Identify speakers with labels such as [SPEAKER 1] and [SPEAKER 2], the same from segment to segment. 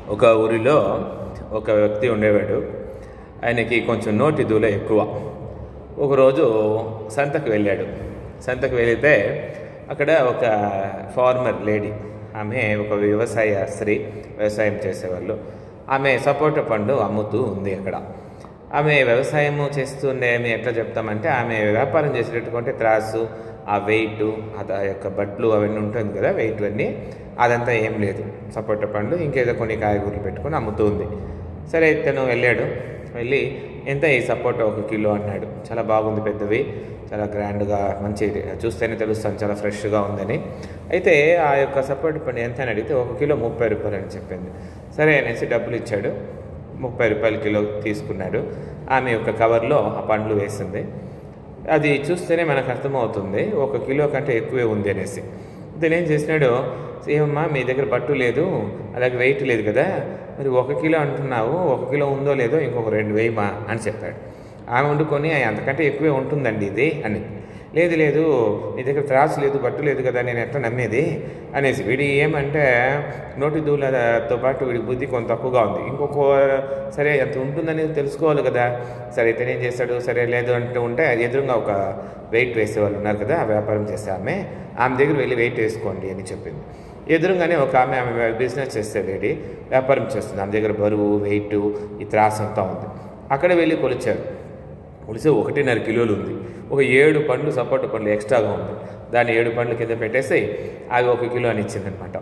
[SPEAKER 1] ఒక ఊరిలో ఒక వ్యక్తి ఉండేవాడు ఆయనకి కొంచెం నోటి దూల ఎక్కువ ఒకరోజు సంతకు వెళ్ళాడు సంతకు వెళితే అక్కడ ఒక ఫార్మర్ లేడీ ఆమె ఒక వ్యవసాయ స్త్రీ వ్యవసాయం చేసేవాళ్ళు ఆమె సపోటా పండు అమ్ముతూ ఉంది అక్కడ ఆమె వ్యవసాయము చేస్తుండే మేము ఎట్లా చెప్తామంటే ఆమె వ్యాపారం చేసేటట్టుకుంటే త్రాసు ఆ వెయిట్ ఆ యొక్క బట్లు అవన్నీ ఉంటుంది కదా వెయిట్ అన్నీ అదంతా ఏం లేదు సపోటా పండ్లు ఇంకేదో కొన్ని కాయగూరలు పెట్టుకొని అమ్ముతుంది సరే తను వెళ్ళాడు వెళ్ళి ఎంత ఈ సపోటా ఒక కిలో అన్నాడు చాలా బాగుంది పెద్దవి చాలా గ్రాండ్గా మంచి చూస్తేనే తెలుస్తాను చాలా ఫ్రెష్గా ఉందని అయితే ఆ యొక్క సపోటా పండు ఎంత అని అడిగితే ఒక కిలో ముప్పై రూపాయలు అని చెప్పింది సరే అనేసి డబ్బులు ఇచ్చాడు ముప్పై రూపాయల కిలో తీసుకున్నాడు ఆమె యొక్క కవర్లో ఆ పండ్లు వేసింది అది చూస్తేనే మనకు అర్థమవుతుంది ఒక కిలో కంటే ఎక్కువే ఉంది అనేసి ఇతను ఏం చేసినాడు ఏమమ్మా మీ దగ్గర బట్టు లేదు అలాగే వెయిట్ లేదు కదా మరి ఒక కిలో అంటున్నావు ఒక కిలో ఉందో లేదో ఇంకొక రెండు వేయమా అని చెప్పాడు ఆమె వండుకొని అంతకంటే ఎక్కువే ఉంటుందండి ఇది అని లేదు లేదు నీ దగ్గర త్రాసు లేదు బట్టు లేదు కదా నేను ఎట్లా నమ్మేది అనేసి వీడి ఏమంటే నోటి దూలతో పాటు వీడి బుద్ధి కొంత తక్కువగా ఉంది ఇంకొక సరే ఎంత ఉంటుందని తెలుసుకోవాలి కదా సరే ఇతను ఏం చేస్తాడు సరే లేదు అంటూ ఉంటే ఎదురుగా ఒక వెయిట్ వేసేవాళ్ళు ఉన్నారు కదా ఆ వ్యాపారం చేసే ఆమె ఆమె దగ్గర వెళ్ళి వెయిట్ వేసుకోండి అని చెప్పింది ఎదురుగానే ఒక ఆమె ఆమె బిజినెస్ చేసే లేడీ వ్యాపారం చేస్తుంది ఆమె దగ్గర బరువు వెయిట్ ఈ త్రాస్ అంతా ఉంది అక్కడ వెళ్ళి కొలిచారు కొలిసే ఒకటిన్నర కిలోలు ఉంది ఒక ఏడు పండ్లు సపోటా పండ్లు ఎక్స్ట్రాగా ఉంది దాన్ని ఏడు పండ్లు కింద పెట్టేసి అవి ఒక కిలో అని ఇచ్చిందనమాట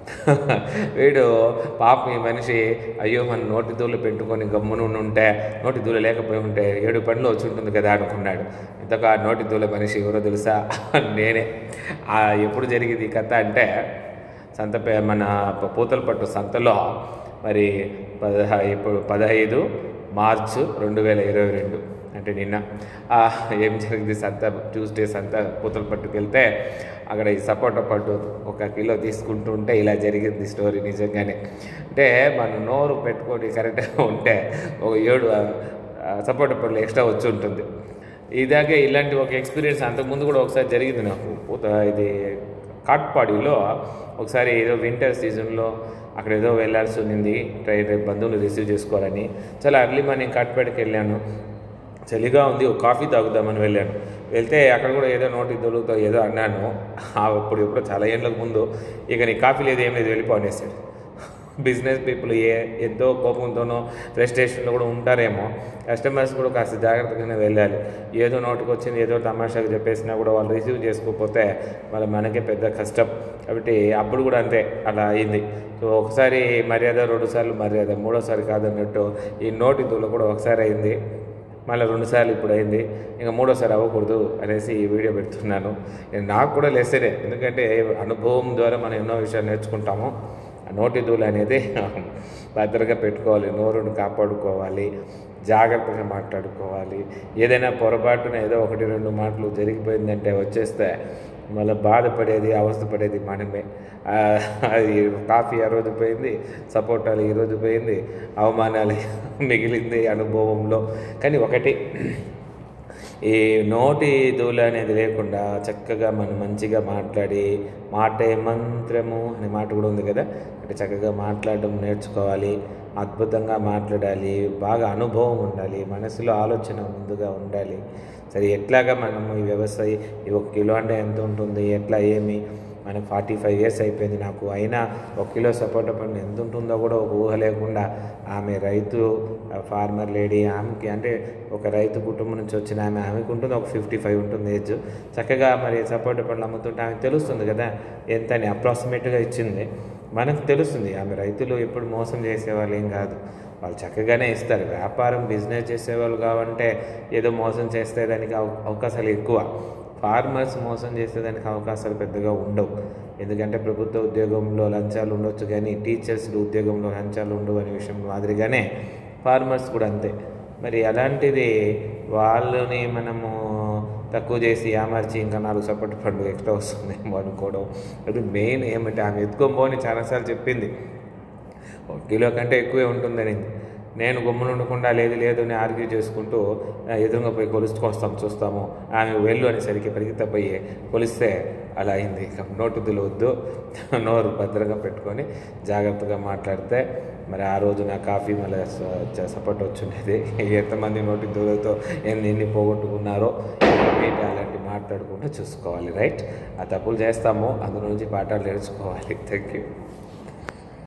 [SPEAKER 1] వీడు పాపం ఈ మనిషి అయ్యో మన నోటి దూలు పెట్టుకొని గమ్మును ఉంటే నోటి దూల లేకపోయి ఉంటే ఏడు పండ్లు వచ్చి ఉంటుంది కదా అనుకున్నాడు ఇంతకు ఆ నోటి దూల మనిషి ఎవరో తెలుసా నేనే ఆ ఎప్పుడు జరిగింది ఈ కథ అంటే సంత పే- మన పూతలపట్టు సంతలో మరి పదహా ఇప్పుడు పదహైదు మార్చు రెండు వేల ఇరవై రెండు అంటే నిన్న ఆ, ఏం జరిగింది సంత ట్యూస్డే సంత పూతల పట్టుకు వెళ్తే అక్కడ ఈ సపోటా పట్టు ఒక కిలో తీసుకుంటూ ఉంటే ఇలా జరిగింది స్టోరీ నిజంగానే అంటే మన నోరు పెట్టుకొని కరెక్ట్గా ఉంటే ఒక ఏడు ఆ, సపోటా పళ్ళు ఎక్స్ట్రా వచ్చి ఉంటుంది ఇదాకే ఇలాంటి ఒక ఎక్స్పీరియన్స్ అంతకుముందు కూడా ఒకసారి జరిగింది నాకు పూత ఇది కాట్పాడిలో ఒకసారి ఏదో వింటర్ సీజన్లో అక్కడ ఏదో వెళ్ళాల్సి ఉన్నింది ట్రైన్ రేపు బంధువులు రిసీవ్ చేసుకోవాలని చాలా ఎర్లీ మార్నింగ్ కాట్పాడికి వెళ్ళాను చలిగా ఉంది ఒక కాఫీ తాగుదామని వెళ్ళాను వెళ్తే అక్కడ కూడా ఏదో నోటి దొరుకుతా ఏదో అన్నాను ఆ అప్పుడు ఎప్పుడో చాలా ఏళ్ళకు ముందు ఇక నీ కాఫీ లేదు ఏం లేదు వెళ్ళిపో అనేసాడు బిజినెస్ పీపుల్ ఏ ఎంతో కోపంతోనో ఫ్రస్ట్రేషన్లో కూడా ఉంటారేమో కస్టమర్స్ కూడా కాస్త జాగ్రత్తగానే వెళ్ళాలి ఏదో నోటికి వచ్చింది ఏదో తమాషాగా చెప్పేసినా కూడా వాళ్ళు రిసీవ్ చేసుకోకపోతే మళ్ళీ మనకే పెద్ద కష్టం కాబట్టి అప్పుడు కూడా అంతే అలా అయింది సో ఒకసారి మర్యాద రెండుసార్లు మర్యాద మూడోసారి కాదన్నట్టు ఈ నోటి దూల కూడా ఒకసారి అయింది మళ్ళీ రెండుసార్లు ఇప్పుడు అయింది ఇంకా మూడోసారి అవ్వకూడదు అనేసి ఈ వీడియో పెడుతున్నాను ఇది నాకు కూడా లెసనే ఎందుకంటే అనుభవం ద్వారా మనం ఎన్నో విషయాలు నేర్చుకుంటాము ఆ నోటి దూల అనేది భద్రగా పెట్టుకోవాలి నోరును కాపాడుకోవాలి జాగ్రత్తగా మాట్లాడుకోవాలి ఏదైనా పొరపాటున ఏదో ఒకటి రెండు మాటలు జరిగిపోయిందంటే వచ్చేస్తే మళ్ళీ బాధపడేది అవస్థపడేది మనమే ఆ, అది కాఫీ ఆ రోజు పోయింది సపోటాలు ఈ రోజు పోయింది అవమానాలు మిగిలింది అనుభవంలో కానీ ఒకటి ఈ నోటి దూల అనేది లేకుండా చక్కగా మనం మంచిగా మాట్లాడి మాటే మంత్రము అనే మాట కూడా ఉంది కదా అంటే చక్కగా మాట్లాడడం నేర్చుకోవాలి అద్భుతంగా మాట్లాడాలి బాగా అనుభవం ఉండాలి మనసులో ఆలోచన ముందుగా ఉండాలి సరే ఎట్లాగా మనము ఈ వ్యవసాయ ఈ ఒక కిలో అంటే ఎంత ఉంటుంది ఎట్లా ఏమి మనకు ఫార్టీ ఫైవ్ ఇయర్స్ అయిపోయింది నాకు అయినా ఒక కిలో సపోటా పండు ఎంత ఉంటుందో కూడా ఒక ఊహ లేకుండా ఆమె రైతు ఫార్మర్ లేడీ ఆమెకి అంటే ఒక రైతు కుటుంబం నుంచి వచ్చిన ఆమె ఆమెకు ఉంటుంది ఒక ఫిఫ్టీ ఫైవ్ ఉంటుంది ఏజ్ చక్కగా మరి సపోటా పండ్లు అమ్ముతుంటే ఆమెకు తెలుస్తుంది కదా ఎంత అని అప్రాక్సిమేట్గా ఇచ్చింది మనకు తెలుస్తుంది ఆమె రైతులు ఎప్పుడు మోసం చేసేవాళ్ళు ఏం కాదు వాళ్ళు చక్కగానే ఇస్తారు వ్యాపారం బిజినెస్ చేసేవాళ్ళు కావంటే ఏదో మోసం చేస్తే దానికి అవ- అవకాశాలు ఎక్కువ ఫార్మర్స్ మోసం చేసేదానికి అవకాశాలు పెద్దగా ఉండవు ఎందుకంటే ప్రభుత్వ ఉద్యోగంలో లంచాలు ఉండొచ్చు కానీ టీచర్స్ ఉద్యోగంలో లంచాలు ఉండవు అనే విషయం మాదిరిగానే ఫార్మర్స్ కూడా అంతే మరి అలాంటిది వాళ్ళని మనము తక్కువ చేసి యామర్చి ఇంకా నాలుగు సపోర్ట్ పండు ఎక్స్ట్రా వస్తుందేమో అనుకోవడం అది మెయిన్ ఏమంటే ఆమె ఎత్తుకోబోని చాలాసార్లు చెప్పింది ఒక కిలో కంటే ఎక్కువే ఉంటుందని నేను గమ్మున ఉండకుండా లేదు లేదు అని ఆర్గ్యూ చేసుకుంటూ "ఆ, ఎదురుగా పోయి కొలుచుకొస్తాం చూస్తాము ఆమె వెళ్ళు అనేసరికి పరిగెత్తపోయి కొలిస్తే అలా అయింది ఇక నోటు వద్దు నోరు భద్రంగా పెట్టుకొని జాగ్రత్తగా మాట్లాడితే మరి ఆ రోజు నా కాఫీ మళ్ళీ సపోర్ట్ వచ్చిండేది ఎంతమంది నోటి దూలతో ఎన్ని ఎన్ని పోగొట్టుకున్నారో ఏంటి అలాంటి మాట్లాడుకుంటూ చూసుకోవాలి రైట్ ఆ తప్పులు చేస్తాము అందులో నుంచి పాఠాలు నేర్చుకోవాలి థ్యాంక్ యూ